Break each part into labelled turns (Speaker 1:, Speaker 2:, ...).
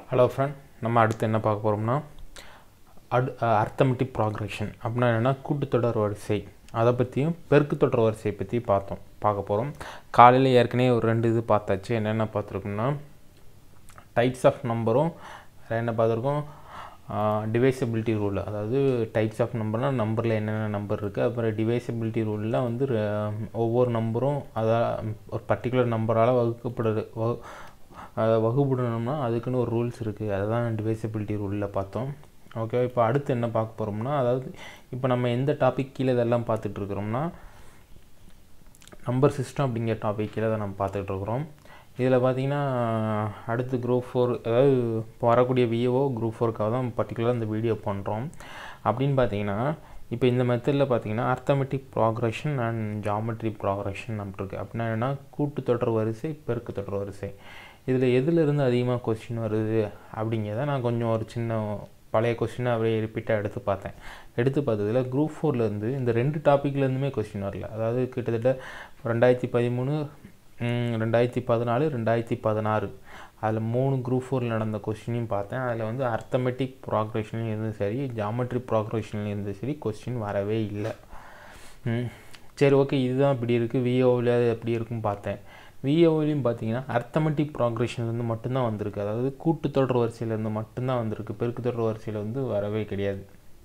Speaker 1: Hello friend நம்ம அடுத்து என்ன பார்க்க போகிறோம்னா அடு அர்த்தமெட்டிக் ப்ராக்ரெஷன் அப்படின்னா என்னென்னா கூட்டுத்தொடர் வரிசை அதை பற்றியும் பெருக்கு தொடர் வரிசையை பற்றி பார்த்தோம் பார்க்க போகிறோம் காலையில் ஏற்கனவே ஒரு ரெண்டு இது பார்த்தாச்சு என்னென்ன பார்த்துருக்கோம்னா டைப்ஸ் ஆஃப் நம்பரும் என்ன பார்த்துருக்கோம் டிவைசபிலிட்டி ரூல் அதாவது டைப்ஸ் ஆஃப் நம்பர்னால் நம்பரில் என்னென்ன நம்பர் இருக்குது அப்புறம் டிவைசபிலிட்டி ரூலில் வந்து ர- ஒவ்வொரு நம்பரும் அதான் ஒரு பர்டிகுலர் நம்பரால் வகுக்கப்படுது வகு அதை வகுப்படணும்னா அதுக்குன்னு ஒரு ரூல்ஸ் இருக்குது அதுதான் டிவைசபிலிட்டி ரூலில் பார்த்தோம் ஓகே இப்போ அடுத்து என்ன பார்க்க போகிறோம்னா அதாவது இப்போ நம்ம எந்த டாபிக் கீழே இதெல்லாம் பார்த்துட்டு இருக்கிறோம்னா நம்பர் சிஸ்டம் அப்படிங்கிற டாபிக் கீழே தான் நம்ம பார்த்துட்டு இருக்கிறோம் இதில் பார்த்தீங்கன்னா அடுத்து குரூப் ஃபோர் அதாவது இப்போ வரக்கூடிய விஏஓ குரூப் ஃபோருக்காக தான் பர்டிகுலராக இந்த வீடியோ பண்ணுறோம் அப்படின்னு பார்த்தீங்கன்னா இப்போ இந்த மெத்தடில் பார்த்தீங்கன்னா arithmetic progression and geometry progression அப்படி இருக்குது அப்படின்னா என்னென்னா கூட்டு தொடர் வரிசை பெருக்கு தொடர் வரிசை இதில் எதுலேருந்து அதிகமாக கொஸ்டின் வருது அப்படிங்கிறத நான் கொஞ்சம் ஒரு சின்ன பழைய கொஸ்டினை அப்படியே ரிப்பீட்டாக எடுத்து பார்த்தேன் எடுத்து பார்த்ததுல குரூப் ஃபோர்லேருந்து இந்த ரெண்டு டாப்பிக்லேருந்துமே கொஸ்டின் வரல அதாவது கிட்டத்தட்ட ரெண்டாயிரத்தி பதிமூணு ம், ரெண்டாயிரத்தி பதினாலு ரெண்டாயிரத்தி பதினாறு அதில் மூணு குரூப் ஃபோரில் நடந்த கொஸ்டினையும் பார்த்தேன் அதில் வந்து அர்த்தமெட்டிக் ப்ராக்ரெஷன்லையும் இருந்தும் சரி ஜாமெட்ரி ப்ராக்ரெஷன்லையும் இருந்தும் சரி கொஸ்டின் வரவே இல்லை ம். சரி ஓகே இதுதான் இப்படி இருக்குது விஓவில் எப்படி இருக்குன்னு பார்த்தேன் விஓவிலையும் பார்த்தீங்கன்னா அர்த்தமெட்டிக் ப்ராக்ரெஷன்லேருந்து மட்டும்தான் வந்திருக்கு அதாவது கூட்டுத்தொடர் வரிசையிலேருந்து மட்டும்தான் வந்திருக்கு பெருக்கு தொடர் வரிசையில் வந்து வரவே கிடையாது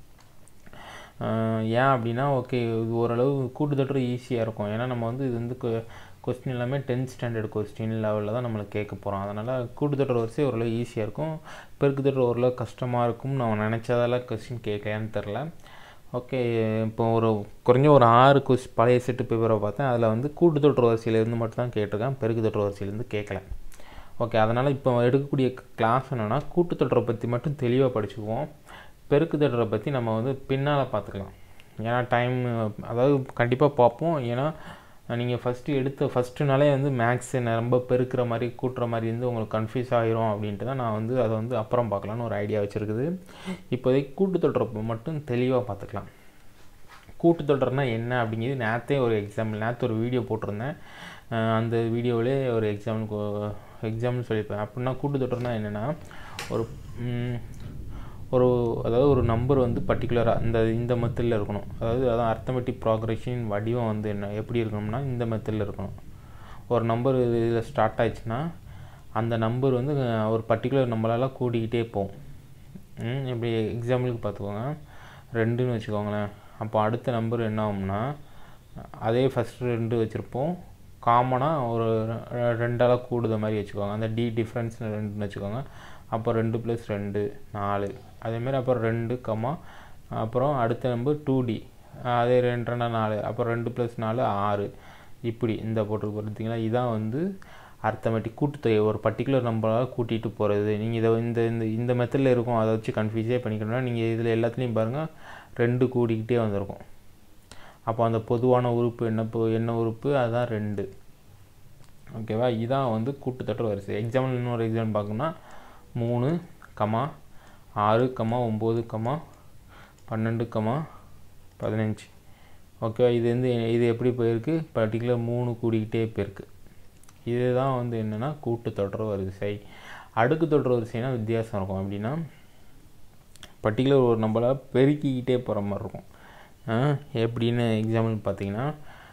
Speaker 1: ஆஹ் ஏன் அப்படின்னா ஓகே இது ஓரளவு கூட்டுத்தொடர் ஈஸியாக இருக்கும் ஏன்னா நம்ம வந்து இது வந்து கொஸ்டின் எல்லாமே டென்த் ஸ்டாண்டர்ட் கொஸ்டின் லெவலில் தான் நம்மளுக்கு கேட்க போகிறோம் அதனால் கூட்டுத்தொடர் வரிசை ஓரளவு ஈஸியாக இருக்கும் பெருக்கு தொடர் ஓரளவு கஷ்டமாக இருக்கும் நம்ம நினச்சதெல்லாம் கொஸ்டின் கேட்கலையான்னு தெரில ஓகே இப்போ ஒரு குறைஞ்ச ஒரு ஆறு கொஸ் பழைய செட்டு பேப்பரை பார்த்தேன் அதில் வந்து கூட்டுத்தொடர் வரிசையிலேருந்து மட்டும் தான் கேட்டிருக்கேன் பெருக்கு தொடர் வரிசையிலேருந்து கேட்கல ஓகே அதனால் இப்போ எடுக்கக்கூடிய கிளாஸ் என்னென்னா கூட்டுத்தொடரை பற்றி மட்டும் தெளிவாக படிச்சுக்குவோம் பெருக்கு தொடரை பற்றி நம்ம வந்து பின்னால் பார்த்துக்கலாம் ஏன்னா டைம் அதாவது கண்டிப்பாக பார்ப்போம் ஏன்னா நீங்கள் ஃபஸ்ட்டு எடுத்த ஃபஸ்ட்டு நாளே வந்து மேக்ஸ் ரொம்ப பெருக்கிற மாதிரி கூட்டுற மாதிரி இருந்து உங்களுக்கு கன்ஃபியூஸ் ஆகிரும் அப்படின்ட்டு தான் நான் வந்து அதை வந்து அப்புறம் பார்க்கலான்னு ஒரு ஐடியா வச்சுருக்குது இப்போதைக்கு கூட்டுத்தொடரை மட்டும் தெளிவாக பார்த்துக்கலாம் கூட்டுத்தொடர்னா என்ன அப்படிங்கிறது நேற்றே ஒரு எக்ஸாம்பிள் நேற்று ஒரு வீடியோ போட்டிருந்தேன் அஹ் அந்த வீடியோவிலே ஒரு எக்ஸாம்பிளுக்கு எக்ஸாம்பிள் சொல்லியிருப்பேன் அப்படின்னா கூட்டுத்தொடர்னா என்னென்னா ஒரு ம், ஒரு அதாவது ஒரு நம்பர் வந்து பர்டிகுலராக இந்த இந்த மெத்தடில் இருக்கணும் அதாவது அதான் அர்த்தமெட்டிக் ப்ராக்ரெஷன் வடிவம் வந்து என்ன எப்படி இருக்கணும்னா இந்த மெத்தடில் இருக்கணும் ஒரு நம்பர் இதில் ஸ்டார்ட் ஆயிடுச்சுன்னா அந்த நம்பர் வந்து அஹ், ஒரு பர்டிகுலர் நம்பரால் கூடிக்கிட்டே போகும் ம், இப்படி எக்ஸாம்பிளுக்கு பார்த்துக்கோங்க ரெண்டுன்னு வச்சுக்கோங்களேன் அப்போ அடுத்த நம்பர் என்ன ஆகும்னா அதே ஃபஸ்ட்டு ரெண்டு வச்சுருப்போம் காமனாக ஒரு ரெ- ரெண்டால கூடுத மாதிரி வச்சுக்கோங்க அந்த டி டிஃப்ரென்ஸ் ரெண்டுன்னு வச்சுக்கோங்க அப்போ ரெண்டு ப்ளஸ் ரெண்டு நாலு அதேமாரி அப்புறம் ரெண்டு கமா அப்புறம் அடுத்த நம்பர் டூ டி அதே ரெண்டு ரெண்டா நாலு அப்புறம் ரெண்டு ப்ளஸ் நாலு ஆறு இப்படி இந்த போட்டு பார்த்தீங்கன்னா இதான் வந்து அர்த்தமேட்டிக் கூட்டுத்தொகை ஒரு பர்டிகுலர் நம்பரால் கூட்டிகிட்டு போகிறது நீங்கள் இதை இந்த இந்த இந்த மெத்தடில் இருக்கும் அதை வச்சு கன்ஃபியூஸே பண்ணிக்கணும்னா நீங்கள் இதில் எல்லாத்துலேயும் பாருங்கள் ரெண்டு கூடிக்கிட்டே வந்திருக்கும் அப்போ அந்த பொதுவான உறுப்பு என்ன பொ- என்ன உறுப்பு அதுதான் ரெண்டு ஓகேவா இதான் வந்து கூட்டுத்தொடர் வரிசை எக்ஸாம்பிள் இன்னொரு எக்ஸாம்பிள் பார்க்கணும்னா மூணு கமா ஆறு கமா ஒம்பது கமா பன்னெண்டு கமா பதினஞ்சு ஓகேவா இது வந்து இது எப்படி போயிருக்கு பர்டிகுலர் மூணு கூடிக்கிட்டே போயிருக்கு இதுதான் வந்து என்னென்னா கூட்டுத்தொடர் வரிசை அடுக்கு தொடர் வரிசைனா வித்தியாசம் இருக்கும் அப்படின்னா பர்டிகுலர் ஒரு நம்மள பெருக்கிக்கிட்டே போகிற மாதிரி இருக்கும் ஆ, எப்படின்னு எக்ஸாம்பிள் பார்த்தீங்கன்னா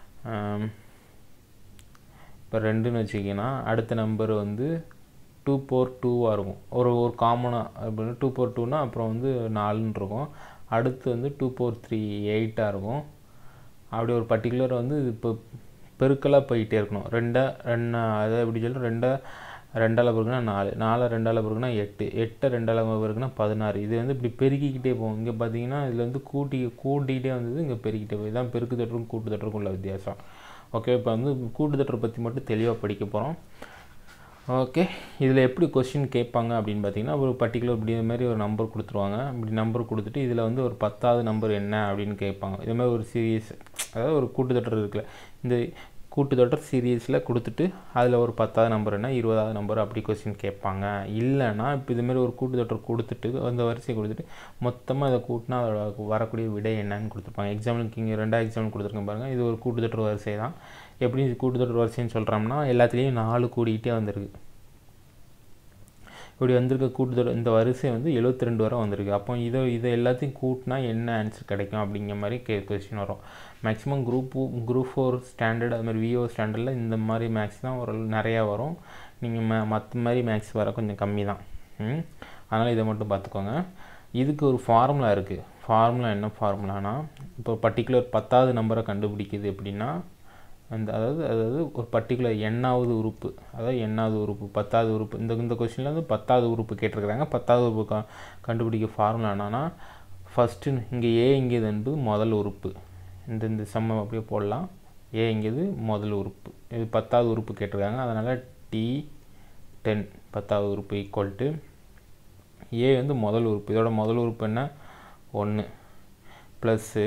Speaker 1: இப்போ ரெண்டுன்னு வச்சுக்கிங்கன்னா அடுத்த நம்பர் வந்து டூ ஃபோர் டூவாக இருக்கும் ஒரு ஒரு காமனாக அப்படின்னு டூ ஃபோர் டூனா அப்புறம் வந்து நாலுன்னு இருக்கும் அடுத்து வந்து டூ ஃபோர் த்ரீ எயிட்டாக இருக்கும் அப்படி ஒரு பர்டிகுலர் வந்து இது இப்போ பெருக்கலாக போயிட்டே இருக்கணும் ரெண்டா ரெண்டு அதை எப்படி சொல்ல ரெண்டா ரெண்டால் பெருக்குனா நாலு நாலு ரெண்டால் பெருக்குனா எட்டு எட்டை ரெண்டால் பெருக்குனா பதினாறு இது வந்து இப்படி பெருக்கிக்கிட்டே போகும் இங்கே பார்த்தீங்கன்னா இதில் வந்து கூட்டி கூட்டிகிட்டே வந்தது இங்கே பெருக்கிட்டே போகுது இதுதான் பெருக்கு தட்டுக்கும் கூட்டு தட்டுக்கும் உள்ள வித்தியாசம் ஓகே இப்போ வந்து கூட்டு தட்டரை பற்றி மட்டும் தெளிவாக படிக்க போகிறோம் ஓகே இதில் எப்படி கொஸ்டின் கேட்பாங்க அப்படின்னு பார்த்தீங்கன்னா ஒரு பர்டிகுலர் இப்படி இந்த மாதிரி ஒரு நம்பர் கொடுத்துருவாங்க இப்படி நம்பர் கொடுத்துட்டு இதில் வந்து ஒரு பத்தாவது நம்பர் என்ன அப்படின்னு கேட்பாங்க இதே மாதிரி ஒரு சீரியஸ் அதாவது ஒரு கூட்டுத்தொடர் இருக்குல்ல இந்த கூட்டுத்தொடர் சீரியஸில் கொடுத்துட்டு அதில் ஒரு பத்தாவது நம்பர் என்ன இருபதாவது நம்பர் அப்படி கொஸ்டின் கேட்பாங்க இல்லைன்னா இப்போ இதுமாரி ஒரு கூட்டுத்தொடர் கொடுத்துட்டு அந்த வரிசையை கொடுத்துட்டு மொத்தமாக அதை கூட்டினா அதோட வரக்கூடிய விடை என்னன்னு கொடுத்துருப்பாங்க எக்ஸாம்பிளுக்கு இங்கே ரெண்டாவது எக்ஸாம்பிள் கொடுத்துருக்கேன் பாருங்கள் இது ஒரு கூட்டுத்தொடர் வரிசை தான் எப்படி இது கூட்டுத்தொடர் வரிசைன்னு சொல்கிறோம்னா எல்லாத்துலேயும் நாலு கூடிக்கிட்டே வந்திருக்கு இப்படி வந்திருக்க கூட்டுத்தொடர் இந்த வரிசை வந்து எழுபத்தி ரெண்டு வரை வந்திருக்கு அப்போ இதை இதை எல்லாத்தையும் கூட்டினா என்ன ஆன்சர் கிடைக்கும் அப்படிங்கிற மாதிரி கே கொஸ்டின் வரும் maximum group group four standard அது மாதிரி விஓ ஸ்டாண்டர்டில் இந்த மாதிரி மேக்ஸ் தான் ஒரு நிறையா வரும் நீங்கள் ம மற்ற மாதிரி மேக்ஸ் வர கொஞ்சம் கம்மி தான் அதனால் இதை மட்டும் பார்த்துக்கோங்க இதுக்கு ஒரு ஃபார்முலா இருக்குது ஃபார்முலா என்ன ஃபார்முலானா இப்போ பர்டிகுலர் பத்தாவது நம்பரை கண்டுபிடிக்குது அப்படின்னா அந்த அதாவது அதாவது ஒரு பர்டிகுலர் எண்ணாவது உறுப்பு அதாவது எண்ணாவது உறுப்பு பத்தாவது உறுப்பு இந்த இந்த கொஸ்டினில் வந்து பத்தாவது உறுப்பு கேட்டிருக்கிறாங்க பத்தாவது உறுப்பு க கண்டுபிடிக்க ஃபார்முலா என்னன்னா ஃபஸ்ட்டு இங்கே ஏ இங்கேது என்பது முதல் உறுப்பு இந்த இந்த சம்மம் அப்படியே போடலாம் ஏ இங்கேது முதல் உறுப்பு இது பத்தாவது உறுப்பு கேட்டிருக்காங்க அதனால் டி டென் பத்தாவது உறுப்பு ஈக்குவல் டு ஏ வந்து முதல் உறுப்பு இதோட முதல் உறுப்பு என்ன ஒன்று ப்ளஸ்ஸு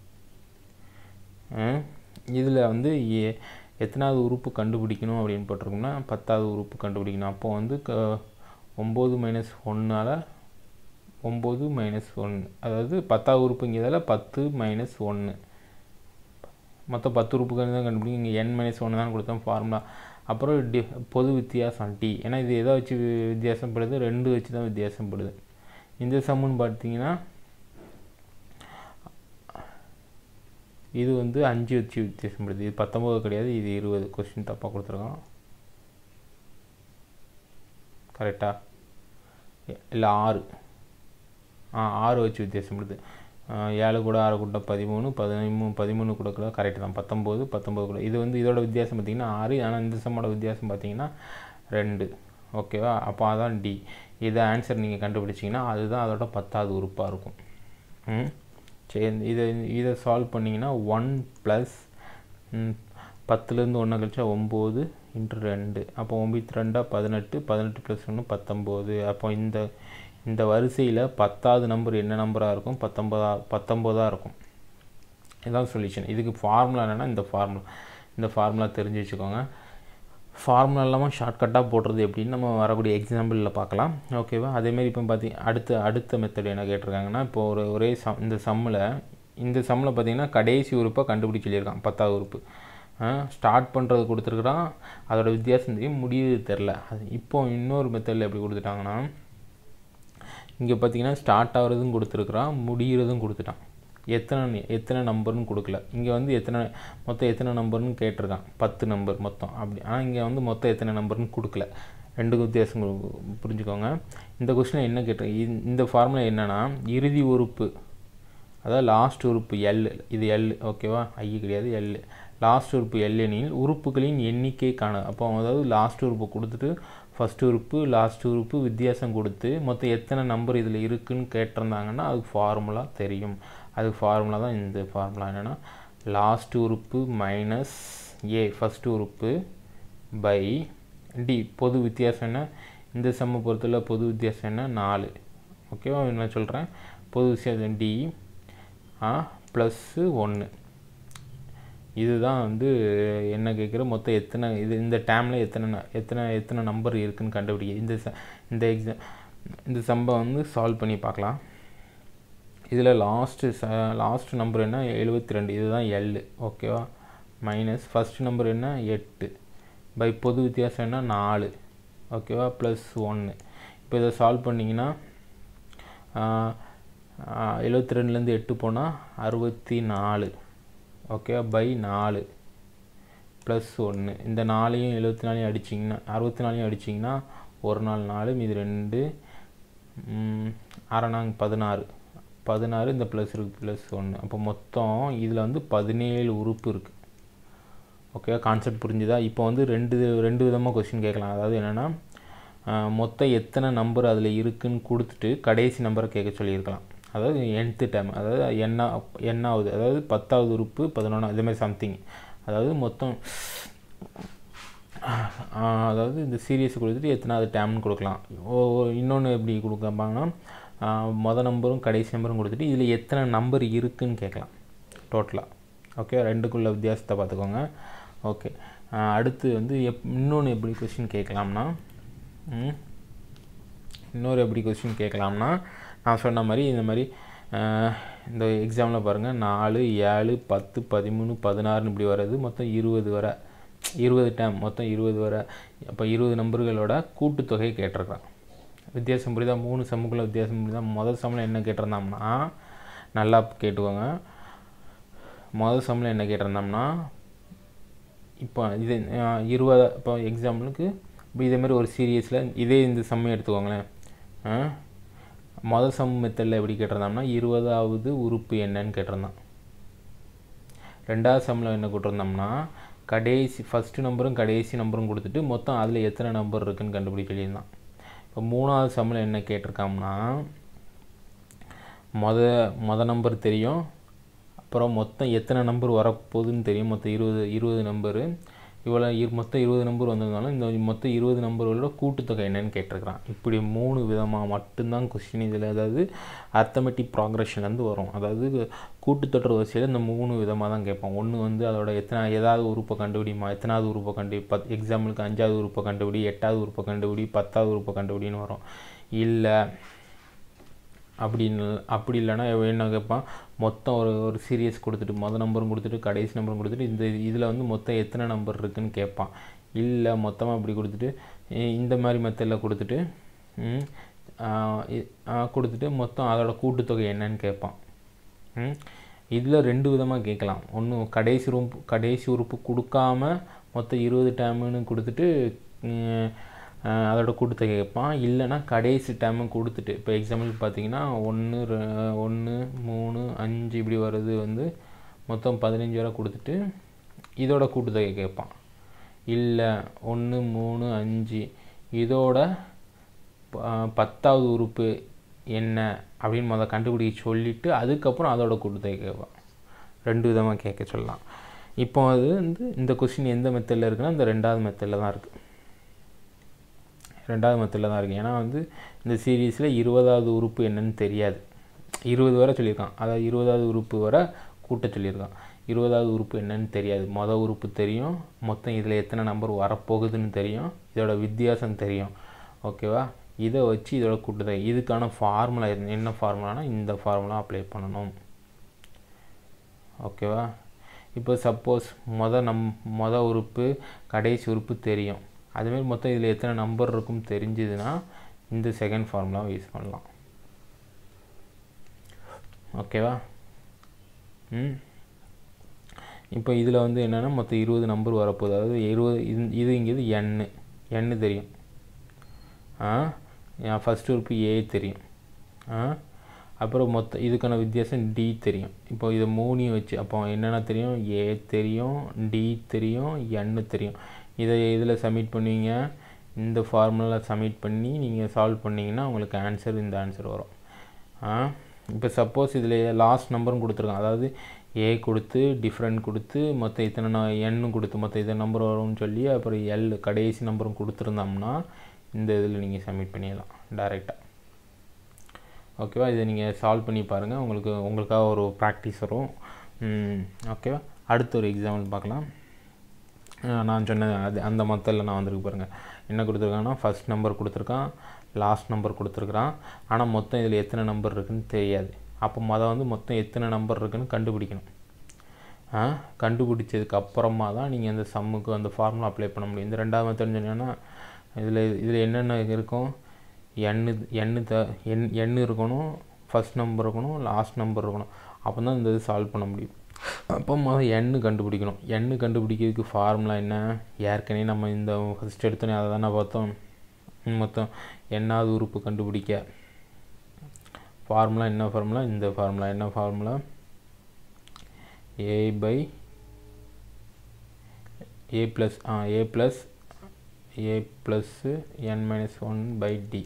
Speaker 1: இதில் வந்து ஏ எத்தனாவது உறுப்பு கண்டுபிடிக்கணும் அப்படின்னு போட்டிருக்கோம்னா பத்தாவது உறுப்பு கண்டுபிடிக்கணும் அப்போ வந்து க ஒம்பது மைனஸ் ஒன்றால் ஒம்பது மைனஸ் ஒன்று அதாவது பத்தாவது உறுப்புங்கிறதால பத்து மைனஸ் ஒன்று மொத்தம் பத்து உறுப்புகள் தான் கண்டுபிடிக்கும் இங்கே என் மைனஸ் ஒன்று தான் கொடுத்தோம் ஃபார்முலா அப்புறம் டி பொது வித்தியாசம் டி ஏன்னா இது எதை வச்சு வித்தியாசப்படுது ரெண்டு வச்சு தான் வித்தியாசப்படுது இந்த சம்முன்னு பார்த்தீங்கன்னா இது வந்து அஞ்சு வச்சு வித்தியாசப்படுது இது பத்தொம்போது கிடையாது இது இருபது கொஸ்டின் தப்பாக கொடுத்துருக்கோம் கரெக்டா இல்லை ஆறு ஆ ஆறு வச்சு வித்தியாசப்படுது ஏழு கூட ஆறு கூட பதிமூணு பதிமூணு பதிமூணு கூட கூட கரெக்டு தான் பத்தொம்போது பத்தொம்போது கூட இது வந்து இதோட வித்தியாசம் பார்த்திங்கன்னா ஆறு ஆனால் இந்த சம்மோட வித்தியாசம் பார்த்தீங்கன்னா ரெண்டு ஓகேவா அப்போ அதான் டி இதை ஆன்சர் நீங்கள் கண்டுபிடிச்சிங்கன்னா அதுதான் அதோட பத்தாவது உறுப்பாக இருக்கும் ம் சரி இதை இதை சால்வ் பண்ணிங்கன்னா ஒன் ப்ளஸ் பத்துலேருந்து ஒன்று கழிச்சா ஒம்பது இன்ட்டு ரெண்டு அப்போ ஒம்பத்தி ரெண்டா பதினெட்டு பதினெட்டு ப்ளஸ் ஒன்று பத்தொம்போது அப்போ இந்த இந்த வரிசையில் பத்தாவது நம்பர் என்ன நம்பராக இருக்கும் பத்தொம்பதா பத்தொம்போதாக இருக்கும் இதான் சொல்யூஷன் இதுக்கு ஃபார்முலா என்னென்னா இந்த ஃபார்முலா இந்த ஃபார்முலா தெரிஞ்சு வச்சுக்கோங்க ஃபார்முலா இல்லாமல் ஷார்ட்கட்டாக போடுறது எப்படின்னு நம்ம வரக்கூடிய எக்ஸாம்பிளில் பார்க்கலாம் ஓகேவா அதேமாரி இப்போ பார்த்தி அடுத்த அடுத்த மெத்தட் என்ன கேட்டிருக்காங்கன்னா இப்போ ஒரு ஒரே சம் இந்த சம்மில் இந்த சம்மில் பார்த்தீங்கன்னா கடைசி உறுப்பை கண்டுபிடிச்சி சொல்லியிருக்கான் பத்தாவது உறுப்பு ஸ்டார்ட் பண்ணுறது கொடுத்துருக்குறான் அதோட வித்தியாசம் தெரியும் முடியுது தெரில அது இப்போ இன்னொரு மெத்தடில் எப்படி கொடுத்துட்டாங்கன்னா இங்கே பார்த்தீங்கன்னா ஸ்டார்ட் ஆகிறதும் கொடுத்துருக்குறான் முடிகிறதும் கொடுத்துட்டான் எத்தனை எத்தனை நம்பர்னு கொடுக்கல இங்கே வந்து எத்தனை மொத்தம் எத்தனை நம்பர்னு கேட்டிருக்கான் பத்து நம்பர் மொத்தம் அப்படி ஆனால் இங்கே வந்து மொத்தம் எத்தனை நம்பர்னு கொடுக்கல ரெண்டு வித்தியாசம் புரிஞ்சுக்கோங்க இந்த கொஸ்டின் என்ன கேட்டு இந்த ஃபார்முலா என்னென்னா இறுதி உறுப்பு அதாவது லாஸ்ட் உறுப்பு எல் இது எல் ஓகேவா ஐ கிடையாது எல் லாஸ்ட் உறுப்பு எல் எனில் உறுப்புகளின் எண்ணிக்கை காண அப்போ அதாவது லாஸ்ட் உறுப்பு கொடுத்துட்டு ஃபஸ்ட் உறுப்பு லாஸ்ட் உறுப்பு வித்தியாசம் கொடுத்து மொத்தம் எத்தனை நம்பர் இதில் இருக்குன்னு கேட்டிருந்தாங்கன்னா அதுக்கு ஃபார்முலா தெரியும் அதுக்கு ஃபார்முலா தான் இந்த ஃபார்முலா என்னென்னா லாஸ்ட் உறுப்பு மைனஸ் ஏ ஃபஸ்ட் உறுப்பு பை டி பொது வித்தியாசம் என்ன இந்த சம்மை பொறுத்தல பொது வித்தியாசம் என்ன நாலு ஓகேவா என்ன சொல்கிறேன் பொது வித்தியாசம் டி ஆ ப்ளஸ்ஸு ஒன்று இதுதான் வந்து என்ன கேட்குற மொத்தம் எத்தனை இது இந்த டேமில் எத்தனை எத்தனை எத்தனை நம்பர் இருக்குதுன்னு கண்டுபிடிக்க இந்த ச இந்த எக்ஸாம் இந்த சம்பை வந்து சால்வ் பண்ணி பார்க்கலாம் இதில் லாஸ்ட்டு ச லாஸ்ட் நம்பர் என்ன எழுபத்தி ரெண்டு இதுதான் எல் ஓகேவா மைனஸ் ஃபஸ்ட் நம்பர் என்ன எட்டு பை பொது வித்தியாசம் என்ன நாலு ஓகேவா ப்ளஸ் ஒன்று இப்போ இதை சால்வ் பண்ணிங்கன்னா எழுபத்தி ரெண்டுலேருந்து எட்டு போனால் அறுபத்தி நாலு ஓகேவா பை நாலு ப்ளஸ் ஒன்று இந்த நாலையும் எழுபத்தி நாலையும் அடிச்சிங்கன்னா அறுபத்தி நாலையும் அடிச்சிங்கன்னா ஒரு நாள் நாலு மீது ரெண்டு அரைநாங்க பதினாறு பதினாறு இந்த ப்ளஸ் இருக்குது ப்ளஸ் ஒன்று அப்போ மொத்தம் இதில் வந்து பதினேழு உறுப்பு இருக்குது ஓகேவா கான்செப்ட் புரிஞ்சுதா இப்போ வந்து ரெண்டு ரெண்டு விதமாக கொஸ்டின் கேட்கலாம் அதாவது என்னென்னா மொத்தம் எத்தனை நம்பர் அதில் இருக்குன்னு கொடுத்துட்டு கடைசி நம்பரை கேட்க சொல்லியிருக்கலாம் அதாவது என்த்து டைம் அதாவது என்ன என்னாவது அதாவது பத்தாவது உறுப்பு பதினொன்று இதேமாதிரி சம்திங் அதாவது மொத்தம் அதாவது இந்த சீரியஸ் கொடுத்துட்டு எத்தனாவது டேம்னு கொடுக்கலாம் ஓ இன்னொன்று எப்படி கொடுக்கப்பாங்கன்னா மொதல் நம்பரும் கடைசி நம்பரும் கொடுத்துட்டு இதில் எத்தனை நம்பர் இருக்குதுன்னு கேட்கலாம் டோட்டலாக ஓகே ரெண்டுக்குள்ள வித்தியாசத்தை பார்த்துக்கோங்க ஓகே அடுத்து வந்து எப் இன்னொன்று எப்படி கொஸ்டின் கேட்கலாம்னா இன்னொரு எப்படி கொஸ்டின் கேட்கலாம்னா நான் சொன்ன மாதிரி இந்த மாதிரி இந்த எக்ஸாமில் பாருங்கள் நாலு ஏழு பத்து பதிமூணு பதினாறுன்னு இப்படி வர்றது மொத்தம் இருபது வர இருபது டைம் மொத்தம் இருபது வர அப்போ இருபது நம்பர்களோட கூட்டுத்தொகை கேட்டிருக்கான் வித்தியாசம் புரியுதா மூணு சம்முக்குள்ள வித்தியாசம் புரியுதா முதல் சம்மில் என்ன கேட்டிருந்தோம்னா நல்லா கேட்டுக்கோங்க முதல் சம்மில் என்ன கேட்டிருந்தோம்னா இப்போ இது அஹ், இருபது இப்போ எக்ஸாம்பிளுக்கு இப்போ இதேமாரி ஒரு சீரியஸில் இதே இந்த சம்மை எடுத்துக்கோங்களேன் ஆ? முதல் சம் மெத்தடில் எப்படி கேட்டிருந்தோம்னா இருபதாவது உறுப்பு என்னன்னு கேட்டிருந்தான் ரெண்டாவது சம்மில் என்ன கொடுத்துருந்தோம்னா கடைசி ஃபஸ்ட்டு நம்பரும் கடைசி நம்பரும் கொடுத்துட்டு மொத்தம் அதில் எத்தனை நம்பர் இருக்குன்னு கண்டுபிடி சொல்லியிருந்தான் இப்போ மூணாவது சம்மில் என்ன கேட்டிருக்காம்னா மொத மொத நம்பர் தெரியும் அப்புறம் மொத்தம் எத்தனை நம்பர் வரப்போகுதுன்னு தெரியும் மொத்தம் இருபது இருபது நம்பரு இவ்வளோ இரு மொத்தம் இருபது நம்பர் வந்ததுனால இந்த மொத்தம் இருபது நம்பர்களோட கூட்டுத்தொகை என்னன்னு கேட்டிருக்கிறான் இப்படி மூணு விதமாக மட்டும்தான் கொஸ்டின் இதில் அதாவது அர்த்தமெட்டிக் ப்ராக்ரஷன்லேருந்து வரும் அதாவது கூட்டுத்தொடர் வரிசையில் இந்த மூணு விதமாக தான் கேட்பான் ஒன்று வந்து அதோட எத்தனை ஏதாவது உறுப்பை கண்டுபிடிமா எத்தனாவது உறுப்பை கண்டு பத் எக்ஸாம்பிளுக்கு அஞ்சாவது உறுப்பை கண்டுபிடி எட்டாவது உறுப்பை கண்டுபிடி பத்தாவது உறுப்பை கண்டுபிடின்னு வரும் இல்லை அப்படின்னு அப்படி இல்லைன்னா என்ன கேட்பான் மொத்தம் ஒரு ஒரு சீரியஸ் கொடுத்துட்டு மொதல் நம்பரும் கொடுத்துட்டு கடைசி நம்பரும் கொடுத்துட்டு இந்த இதில் வந்து மொத்தம் எத்தனை நம்பர் இருக்குன்னு கேட்பான் இல்லை மொத்தமாக அப்படி கொடுத்துட்டு இ- இந்த மாதிரி மெத்தடில் கொடுத்துட்டு ம், ஆ, இ- ஆ, கொடுத்துட்டு மொத்தம் அதோட கூட்டுத்தொகை என்னன்னு கேட்பான் ம் இதில் ரெண்டு விதமாக கேட்கலாம் ஒன்று கடைசி உறுப்பு கடைசி உறுப்பு கொடுக்காம மொத்தம் இருபது டேமுன்னு கொடுத்துட்டு ம், அஹ், அதோட கூட்டுத்தொகை கேட்பான் இல்லைன்னா கடைசி டேமு கொடுத்துட்டு இப்போ எக்ஸாம்பிளுக்கு பார்த்தீங்கன்னா ஒன்று ஒன்று மூணு அஞ்சு இப்படி வர்றது வந்து மொத்தம் பதினஞ்சு வரை கொடுத்துட்டு இதோட கூட்டுத்தொகை கேட்பான் இல்லை ஒன்று மூணு அஞ்சு இதோட ப- பத்தாவது உறுப்பு என்ன அப்படின்னு முதல்ல கண்டுபிடிக்க சொல்லிவிட்டு அதுக்கப்புறம் அதோட கூட்டுத்தொகை கேட்பான் ரெண்டு விதமாக கேட்க சொல்லலாம் இப்போ அது வந்து இந்த கொஸ்டின் எந்த மெத்தடில் இருக்குன்னா இந்த ரெண்டாவது மெத்தடில் தான் இருக்குது ரெண்டாவது மெத்தடில் தான் இருக்குது ஏன்னா வந்து இந்த சீரீஸில் இருபதாவது உறுப்பு என்னன்னு தெரியாது இருபது வரை சொல்லியிருக்கான் அதாவது இருபதாவது உறுப்பு வரை கூட்ட சொல்லியிருக்கான் இருபதாவது உறுப்பு என்னன்னு தெரியாது மொதல் உறுப்பு தெரியும் மொத்தம் இதில் எத்தனை நம்பர் வரப்போகுதுன்னு தெரியும் இதோட வித்தியாசம் தெரியும் ஓகேவா இதை வச்சு இதோட கூட்டுதல் இதுக்கான ஃபார்முலா என்ன ஃபார்முலானா இந்த ஃபார்முலா அப்ளை பண்ணணும் ஓகேவா இப்போ சப்போஸ் மொத நம் மொத உறுப்பு கடைசி உறுப்பு தெரியும் அதுமாரி மொத்தம் இதில் எத்தனை நம்பர் இருக்கும் தெரிஞ்சுதுன்னா இந்த செகண்ட் ஃபார்முலாவை யூஸ் பண்ணலாம் ஓகேவா ம் இப்போ இதில் வந்து என்னென்னா மொத்தம் இருபது நம்பர் வரப்போகுது அதாவது இருபது இது இதுங்கிறது எண்ணு எண்ணு தெரியும் ஆ என் ஃபஸ்ட் உறுப்பு ஏ தெரியும் ஆ அப்புறம் மொத்த இதுக்கான வித்தியாசம் டி தெரியும் இப்போ இதை மூணையும் வச்சு அப்போ என்னென்ன தெரியும் ஏ தெரியும் டி தெரியும் என்னு தெரியும் இதை இதில் சப்மிட் பண்ணுவீங்க இந்த ஃபார்முலா சப்மிட் பண்ணி நீங்கள் சால்வ் பண்ணிங்கன்னா உங்களுக்கு ஆன்சர் இந்த ஆன்சர் வரும் ஆ இப்போ சப்போஸ் இதில் லாஸ்ட் நம்பரும் கொடுத்துருக்கான் அதாவது ஏ கொடுத்து டிஃப்ரெண்ட் கொடுத்து மொத்தம் இத்தனை ந- எண்ணும் கொடுத்து மொத்தம் இத்தனை நம்பர் வரும்னு சொல்லி அப்புறம் எல் கடைசி நம்பரும் கொடுத்துருந்தோம்னா இந்த இதில் நீங்கள் சப்மிட் பண்ணிடலாம் டைரெக்டாக ஓகேவா இதை நீங்கள் சால்வ் பண்ணி பாருங்கள் உங்களுக்கு உங்களுக்காக ஒரு ப்ராக்டிஸ் வரும் ம், ஓகேவா அடுத்த ஒரு எக்ஸாம்பிள் பார்க்கலாம் அஹ் நான் சொன்ன அது அந்த மொத்தத்தில் நான் வந்திருக்கு பாருங்கள் என்ன கொடுத்துருக்காங்கன்னா ஃபர்ஸ்ட் நம்பர் கொடுத்துருக்கான் லாஸ்ட் நம்பர் கொடுத்துருக்குறான் ஆனால் மொத்தம் இதில் எத்தனை நம்பர் இருக்குன்னு தெரியாது அப்போ மொதல் வந்து மொத்தம் எத்தனை நம்பர் இருக்குன்னு கண்டுபிடிக்கணும் ஆ கண்டுபிடிச்சதுக்கு அப்புறமா தான் நீங்கள் அந்த சம்முக்கு அந்த ஃபார்முலா அப்ளை பண்ண முடியும் இந்த ரெண்டாவது மெத்தட் சொன்னீங்கன்னா இதில் இதில் என்னென்ன இருக்கும் எண்ணு எண்ணு த எண் எண்ணு இருக்கணும் ஃபர்ஸ்ட் நம்பர் இருக்கணும் லாஸ்ட் நம்பர் இருக்கணும் அப்போ தான் இந்த இது சால்வ் பண்ண முடியும் அப்போ முதல் எண்ணு கண்டுபிடிக்கணும் எண்ணு கண்டுபிடிக்கிறதுக்கு ஃபார்முலா என்ன ஏற்கனவே நம்ம இந்த ஃபஸ்ட் எடுத்தோன்னே அதை தானே பார்த்தோம் ம், மொத்தம் எண்ணாவது உறுப்பு கண்டுபிடிக்க ஃபார்முலா என்ன ஃபார்முலா இந்த ஃபார்முலா என்ன formula A by A plus ஆ A plus A plus N minus one by D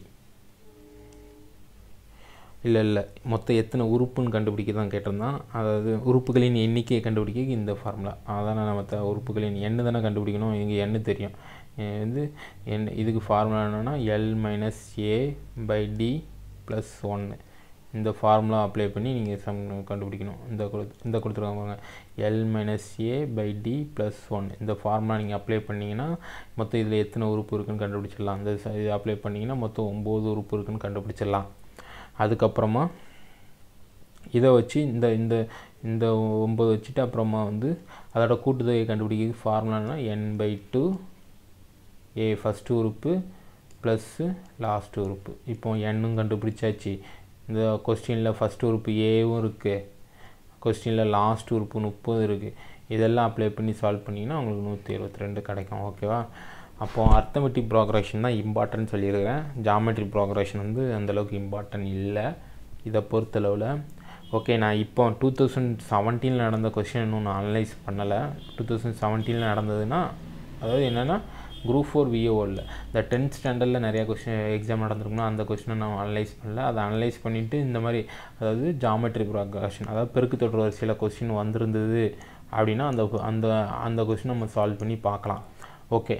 Speaker 1: இல்லை இல்லை மொத்தம் எத்தனை உறுப்புன்னு கண்டுபிடிக்க தான் கேட்டிருந்தான் அதாவது உறுப்புகளின் எண்ணிக்கையை கண்டுபிடிக்க இந்த ஃபார்முலா அதான் நம்ம மற்ற உறுப்புகளின் எண்ணு தானே கண்டுபிடிக்கணும் இங்கே எண்ணு தெரியும் இது வந்து எண் இதுக்கு ஃபார்முலா என்னென்னா L minus A by D plus ஒன்று இந்த ஃபார்முலா அப்ளை பண்ணி நீங்கள் சம் கண்டுபிடிக்கணும் இந்த கொடு இந்த கொடுத்துருக்காங்க பாருங்க L minus A by D plus one இந்த ஃபார்முலா நீங்கள் அப்ளை பண்ணிங்கன்னா மொத்தம் இதில் எத்தனை உறுப்பு இருக்குன்னு கண்டுபிடிச்சிடலாம் இந்த ச- இது அப்ளை பண்ணிங்கன்னா மொத்தம் ஒம்பது உறுப்பு இருக்குன்னு கண்டுபிடிச்சிடலாம் அதுக்கப்புறமா இதை வச்சு இந்த இந்த இந்த ஒம்பது வச்சுட்டு அப்புறமா வந்து அதோட கூட்டுத்தொகையை கண்டுபிடிக்கிறது ஃபார்முலானா N by two A first உறுப்பு ப்ளஸ்ஸு லாஸ்ட் உறுப்பு இப்போ எண்ணும் கண்டுபிடிச்சாச்சு இந்த கொஸ்டினில் ஃபஸ்ட் உறுப்பு ஏவும் இருக்குது கொஸ்டினில் லாஸ்ட் உறுப்பு முப்பது இருக்குது இதெல்லாம் அப்ளை பண்ணி சால்வ் பண்ணிங்கன்னா உங்களுக்கு நூற்றி இருபத்தி ரெண்டு கிடைக்கும் ஓகேவா அப்போது அர்த்தமெட்டிக் ப்ரோக்ரேஷன் தான் இம்பார்ட்டன்ட் சொல்லியிருக்கிறேன் ஜாமெட்ரி ப்ரோக்ரேஷன் வந்து அந்தளவுக்கு இம்பார்ட்டன்ட் இல்லை இதை பொறுத்தளவில் ஓகே நான் இப்போ டூ தௌசண்ட் செவன்டீனில் நடந்த கொஸ்டின் இன்னும் நான் அனலைஸ் பண்ணலை டூ தௌசண்ட் செவன்டீனில் நடந்ததுன்னா அதாவது என்னென்னா குரூப் ஃபோர் விஓவில் இந்த டென்த் ஸ்டாண்டர்டில் நிறையா கொஸ்டின் எக்ஸாம் நடந்திருக்குன்னா அந்த கொஸ்டினை நான் அனலைஸ் பண்ணல அதை அனலைஸ் பண்ணிவிட்டு இந்த மாதிரி அதாவது ஜாமெட்ரி ப்ரோக்ரஷன் அதாவது பெருக்கு தொடர் வரிசையில் கொஸ்டின் வந்திருந்தது அப்படின்னா அந்த அந்த அந்த கொஸ்டின் நம்ம சால்வ் பண்ணி பார்க்கலாம் ஓகே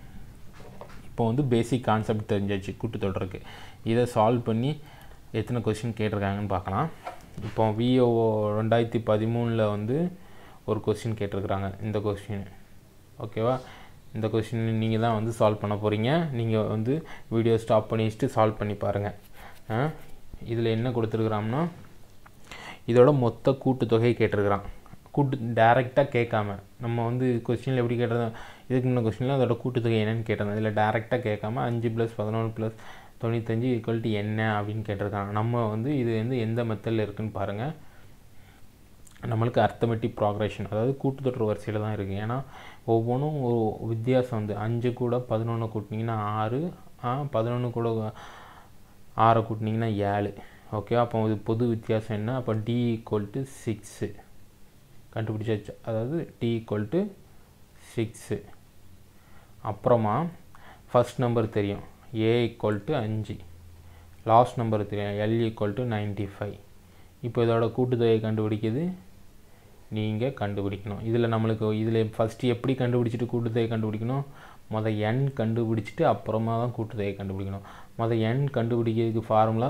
Speaker 1: இப்போ வந்து பேசிக் கான்செப்ட் தெரிஞ்சாச்சு கூட்டுத்தொடருக்கு இதை சால்வ் பண்ணி எத்தனை கொஸ்டின் கேட்டிருக்காங்கன்னு பார்க்கலாம் இப்போ விஓஓ ரெண்டாயிரத்தி பதிமூணில் வந்து ஒரு கொஸ்டின் கேட்டிருக்கிறாங்க இந்த கொஸ்டின் ஓகேவா இந்த கொஸ்டின் நீங்கள் தான் வந்து சால்வ் பண்ண போகிறீங்க நீங்கள் வந்து வீடியோ ஸ்டாப் பண்ணி வச்சுட்டு சால்வ் பண்ணி பாருங்கள் இதில் என்ன கொடுத்துருக்குறாங்கன்னா இதோட மொத்த கூட்டுத்தொகை கேட்டிருக்கிறான் கூட்டு டேரெக்டாக கேட்காம நம்ம வந்து கொஸ்டினில் எப்படி கேட்டது இதுக்கு முன்ன கொஸ்டினில் அதோட கூட்டுத்தொகை என்னன்னு கேட்டது இதில் டேரெக்டாக கேட்காம அஞ்சு ப்ளஸ் பதினொன்று ப்ளஸ் தொண்ணூத்தஞ்சு ஈக்குவல் டு என்ன அப்படின்னு கேட்டிருக்காங்க நம்ம வந்து இது வந்து எந்த மெத்தடில் இருக்குதுன்னு பாருங்கள் நம்மளுக்கு அர்த்தமெட்டிக் ப்ராக்ரேஷன் அதாவது கூட்டுத்தொற்று வரிசையில் தான் இருக்குது ஏன்னா ஒவ்வொன்றும் ஒரு வித்தியாசம் வந்து அஞ்சு கூட பதினொன்று கூட்டினீங்கன்னா ஆறு பதினொன்று கூட ஆறை கூட்டினீங்கன்னா ஏழு ஓகே அப்போ இது பொது வித்தியாசம் என்ன அப்போ டி ஈக்குவல் டு சிக்ஸு கண்டுபிடிச்சாச்சு அதாவது டி ஈக்குவல் டு சிக்ஸு அப்புறமா ஃபஸ்ட் நம்பர் தெரியும் ஏ ஈக்குவல் டு அஞ்சு லாஸ்ட் நம்பர் தெரியும் L equal to ninety five இப்போ இதோட கூட்டுத்தொகையை கண்டுபிடிக்கிறது நீங்கள் கண்டுபிடிக்கணும் இதில் நம்மளுக்கு இதில் ஃபஸ்ட்டு எப்படி கண்டுபிடிச்சிட்டு கூட்டுத்தொகை கண்டுபிடிக்கணும் மொதல் எண் கண்டுபிடிச்சிட்டு அப்புறமா தான் கூட்டுத்தொகை கண்டுபிடிக்கணும் மொதல் எண் கண்டுபிடிக்கிறதுக்கு ஃபார்முலா